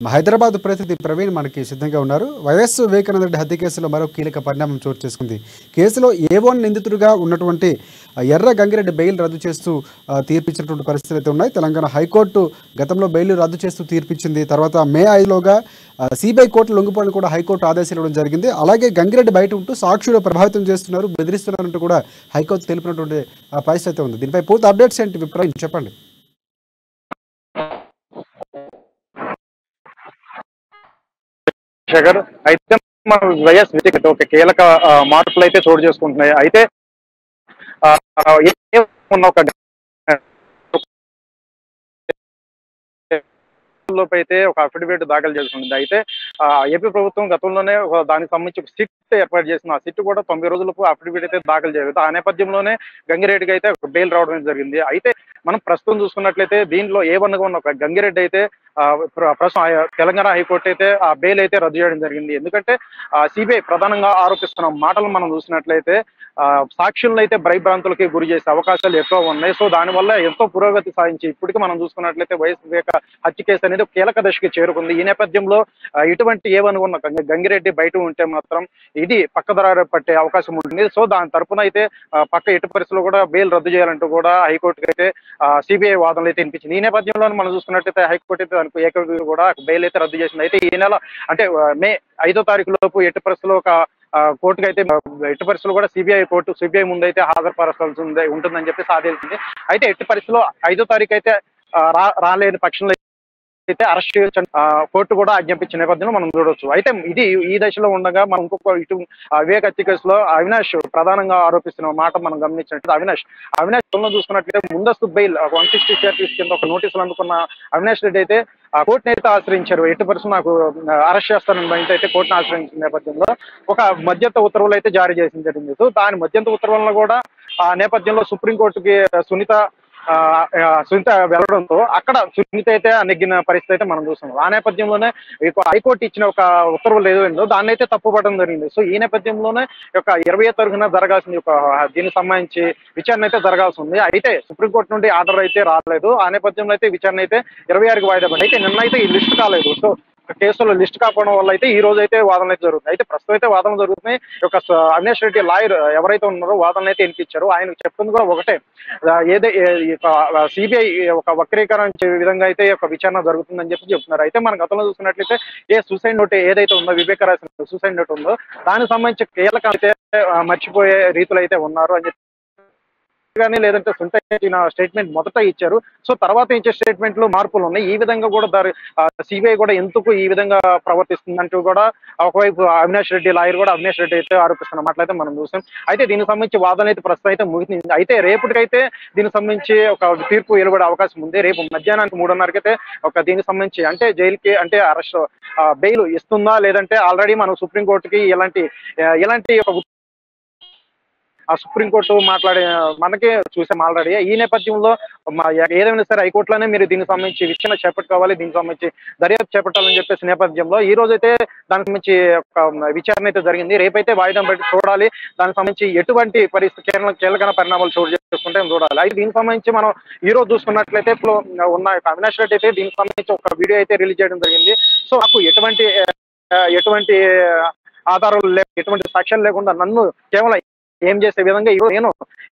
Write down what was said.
హైదరాబాద్ ప్రతినిధి ప్రవీణ్ మనకి సిద్ధంగా ఉన్నారు వైఎస్ వివేకానంద రెడ్డి హత్య కేసులో మరో కీలక పరిణామం చోటు చేసుకుంది కేసులో ఏ వన్ నిందితుడిగా ఉన్నటువంటి ఆ, ఎర్ర గంగిరెడ్డి బెయిల్ రద్దు చేస్తూ ఆ, తీర్పిచ్చినటువంటి పరిస్థితులు అయితే ఉన్నాయి తెలంగాణ హైకోర్టు గతంలో బెయిల్ రద్దు చేస్తూ తీర్పిచ్చింది తర్వాత మే ఐదులోగా సిబిఐ కోర్టు లొంగిపోవడానికి కూడా హైకోర్టు ఆదేశాలు ఇవ్వడం జరిగింది అలాగే గంగిరెడ్డి బయట ఉంటూ సాక్షులు ప్రభావితం చేస్తున్నారు బెదిరిస్తున్నారంటూ కూడా హైకోర్టు తెలిపినటువంటి ఆ, పరిస్థితి అయితే ఉంది దీనిపై పూర్తి అప్డేట్స్ ఏంటి ప్రవీణ్ చెప్పండి శేఖర్ అయితే మన వైఎస్ విజయ్ ఒక కీలక ఆ, మార్పులు అయితే చోటు చేసుకుంటున్నాయి అయితే ఆ, ఆ, ఏ- ఉన్న ఒక లోపు అయితే ఒక అఫిడవిట్ దాఖలు చేసుకుంది అయితే ఆ, ఏపీ ప్రభుత్వం గతంలోనే ఒక దానికి సంబంధించి ఒక సిట్ ఏర్పాటు చేసిన ఆ సిట్ కూడా తొంభై రోజులకు అఫిడవిట్ అయితే దాఖలు చేయలేదు ఆ నేపథ్యంలోనే గంగిరెడ్డికి అయితే ఒక బెయిల్ రావడం జరిగింది అయితే మనం ప్రస్తుతం చూసుకున్నట్లయితే దీనిలో ఏ వన్గా ఉన్న ఒక గంగిరెడ్డి అయితే ఆ, ప్ర- ప్రస్తుతం ఆ తెలంగాణ హైకోర్టు అయితే ఆ బెయిల్ అయితే రద్దు చేయడం జరిగింది ఎందుకంటే సిబిఐ ప్రధానంగా ఆరోపిస్తున్న మాటలు మనం చూసినట్లయితే ఆ, సాక్షులను అయితే భయభ్రాంతులకి గురి చేసే అవకాశాలు ఎక్కువ ఉన్నాయి సో దానివల్ల ఎంతో పురోగతి సాధించి ఇప్పటికీ మనం చూసుకున్నట్లయితే వైఎస్ వివేక హత్య కేసు అనేది ఒక కీలక దశకి చేరుకుంది ఈ నేపథ్యంలో ఆ, ఇటువంటి ఏమనుకున్న గంగ- గంగిరెడ్డి బయట ఉంటే మాత్రం ఇది పక్కదరారు పట్టే అవకాశం ఉంటుంది సో దాని తరపున అయితే ఆ, పక్క ఎటు పరిస్థితుల్లో కూడా బెయిల్ రద్దు చేయాలంటూ కూడా హైకోర్టుకి అయితే సిబిఐ వాదనలు అయితే వినిపించింది ఈ నేపథ్యంలో మనం చూసుకున్నట్లయితే హైకోర్టు అయితే దానికి ఏకగ్రీవం కూడా బెయిల్ అయితే రద్దు చేసింది అయితే ఈ నెల అంటే ఆ, మే ఐదో తారీఖు లోపు ఎట్టి పరిస్థితుల్లో ఒక ఆ, కోర్టుకి అయితే ఎట్టి పరిస్థితుల్లో కూడా సిబిఐ కోర్టు సిబిఐ ముందు అయితే హాజరుపరచాల్సి ఉంది ఉంటుందని చెప్పి సాధించింది అయితే ఎట్టి పరిస్థితుల్లో ఐదో తారీఖు అయితే ఆ, రా రాలేని పక్షంలో అయితే అరెస్ట్ చేయొచ్చు కోర్టు కూడా ఆజ్ఞాపించిన నేపథ్యంలో మనం చూడొచ్చు అయితే ఇది ఈ దశలో ఉండగా మనం ఇంకొక ఇటు ఆ, వివేక్ హత్య కేసులో అవినాష్ ప్రధానంగా ఆరోపిస్తున్న మాట మనం గమనించినట్టు అవినాష్ అవినాష్ లో చూసుకున్నట్లయితే ముందస్తు బెయిల్ వన్ సిక్స్టీ సిఆర్పీస్ కింద ఒక నోటీసులు అందుకున్న అవినాష్ రెడ్డి అయితే ఆ కోర్టుని అయితే ఆశ్రయించారు ఎట్టి పరిస్థితులు నాకు అరెస్ట్ చేస్తానని బయట అయితే కోర్టును ఆశ్రయించిన నేపథ్యంలో ఒక మధ్యంత ఉత్తర్వులు అయితే జారీ చేసిన జరిగింది సో దాని మధ్యంత ఉత్తర్వులను కూడా ఆ నేపథ్యంలో సుప్రీంకోర్టుకి సునీత ఆ, ఆ, సునీత వెళ్ళడంతో అక్కడ సునీత అయితే నెగ్గిన పరిస్థితి అయితే మనం చూస్తున్నాం ఆ నేపథ్యంలోనే ఈ హైకోర్టు ఇచ్చిన ఒక ఉత్తర్వులు ఏదో దాన్ని అయితే తప్పుపడడం జరిగింది సో ఈ నేపథ్యంలోనే ఈ యొక్క ఇరవై తరఫున జరగాల్సింది ఒక దీనికి సంబంధించి విచారణ అయితే జరగాల్సి ఉంది అయితే సుప్రీంకోర్టు నుండి ఆర్డర్ అయితే రాలేదు ఆ నేపథ్యంలో అయితే విచారణ అయితే ఇరవై ఆరుకి వాయిదా పడింది అయితే నిన్న అయితే ఈ లిస్ట్ కాలేదు సో కేసులో లిస్ట్ కాకపోవడం వల్ల అయితే ఈ రోజు అయితే వాదనలు అయితే జరుగుతుంది అయితే ప్రస్తుతం అయితే వాదనలు జరుగుతున్నాయి ఈ యొక్క స- అవినాష్ రెడ్డి లాయర్ ఎవరైతే ఉన్నారో వాదనలు అయితే వినిపించారు ఆయన చెప్తుంది కూడా ఒకటే ఆ, ఏదే సిబిఐ ఒక వక్రీకరించే విధంగా అయితే ఈ యొక్క విచారణ జరుగుతుందని చెప్పి చెప్తున్నారు అయితే మన గతంలో చూసుకున్నట్లయితే ఏ సూసైడ్ నోట్ ఏదైతే ఉందో వివేక రాసిన సూసైడ్ నోట్ ఉందో దానికి సంబంధించి కీలక అయితే ఆ, మర్చిపోయే రీతులు అయితే ఉన్నారు అని చెప్పి కానీ లేదంటే సొంత ఇచ్చిన స్టేట్మెంట్ మొదట ఇచ్చారు సో తర్వాత ఇచ్చే స్టేట్మెంట్ లో మార్పులు ఉన్నాయి ఈ విధంగా కూడా దారి సిబిఐ కూడా ఎందుకు ఈ విధంగా ప్రవర్తిస్తుందంటూ కూడా ఒకవైపు అవినాష్ రెడ్డి లాయర్ కూడా అవినాష్ రెడ్డి అయితే ఆరోపిస్తున్న మాటలైతే మనం చూసాం అయితే దీనికి సంబంధించి వాదన అయితే ప్రస్తుతం అయితే ముగిసింది అయితే రేపటికైతే దీనికి సంబంధించి ఒక తీర్పు వెలువడే అవకాశం ఉంది రేపు మధ్యాహ్నానికి మూడున్నరకైతే ఒక దీనికి సంబంధించి అంటే జైలుకి అంటే అరెస్ట్ బెయిల్ ఇస్తుందా లేదంటే ఆల్రెడీ మనం సుప్రీంకోర్టుకి ఎలాంటి ఆ, ఎలాంటి ఒక ఆ సుప్రీంకోర్టు మాట్లాడే మనకే చూసాం ఆల్రెడీ ఈ నేపథ్యంలో మా ఏదైనా సరే హైకోర్టులోనే మీరు దీనికి సంబంధించి విచారణ చేపట్టుకోవాలి దీనికి సంబంధించి దర్యాప్తు చేపట్టాలని చెప్పేసి నేపథ్యంలో ఈ రోజు అయితే దానికి సంబంధించి ఒక విచారణ అయితే జరిగింది రేపైతే వాయిదా బట్టి చూడాలి దానికి సంబంధించి ఎటువంటి పరిస్థితి కీలక కీలకమైన పరిణామాలు చోటు చేసుకుంటే చూడాలి అయితే దీనికి సంబంధించి మనం ఈ రోజు చూసుకున్నట్లయితే ఇప్పుడు ఉన్న యొక్క అవినాష్ రెడ్డి అయితే దీనికి సంబంధించి ఒక వీడియో అయితే రిలీజ్ చేయడం జరిగింది సో నాకు ఎటువంటి ఆ, ఎటువంటి ఆధారాలు లేవు ఎటువంటి సాక్ష్యాలు లేకుండా నన్ను కేవలం ఏం చేసే విధంగా ఈరోజు నేను